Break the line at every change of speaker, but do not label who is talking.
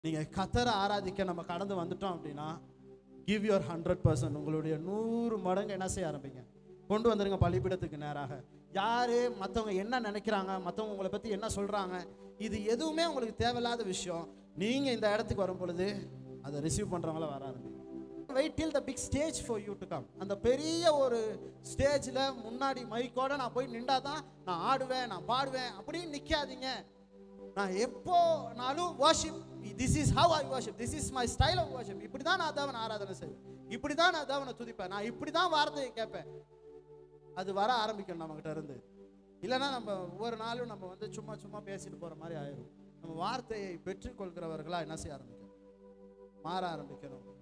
நீங்கள் கத்தரை ஆராதிக்க நம்ம கடந்து வந்துட்டோம் அப்படின்னா கிவ் யுவர் ஹண்ட்ரட் பர்சன்ட் உங்களுடைய நூறு மடங்கு என்ன செய்ய ஆரம்பிங்க கொண்டு வந்துருங்க பலிபீடத்துக்கு நேராக யாரு மற்றவங்க என்ன நினைக்கிறாங்க மற்றவங்க உங்களை பற்றி என்ன சொல்கிறாங்க இது எதுவுமே உங்களுக்கு தேவையில்லாத விஷயம் நீங்கள் இந்த இடத்துக்கு வரும் பொழுது அதை ரிசீவ் பண்ணுறவங்கள வர ஆரம்பிங்க wait till the big stage for you to come அந்த பெரிய ஒரு ஸ்டேஜில் முன்னாடி மைக்கோட நான் போய் நின்றா தான் நான் ஆடுவேன் நான் பாடுவேன் அப்படின்னு நிற்காதீங்க நான் எப்போனாலும் worship this is how I worship this is my style of worship இப்படி தான் நான் தேவனை ஆராதனை செய்வேன் இப்படி தான் நான் தேவனை துதிப்பேன் நான் இப்படி தான் வார்த்தையை கேட்பேன் அது வர ஆரம்பிக்கணும் நம்மகிட்ட இருந்து இல்லைன்னா நம்ம ஒவ்வொரு நாளும் நம்ம வந்து சும்மா சும்மா பேசிட்டு போகிற மாதிரி ஆயிரும் நம்ம வார்த்தையை பெற்றுக்கொள்கிறவர்களா என்ன செய்ய ஆரம்பிக்கணும் மாற ஆரம்பிக்கணும்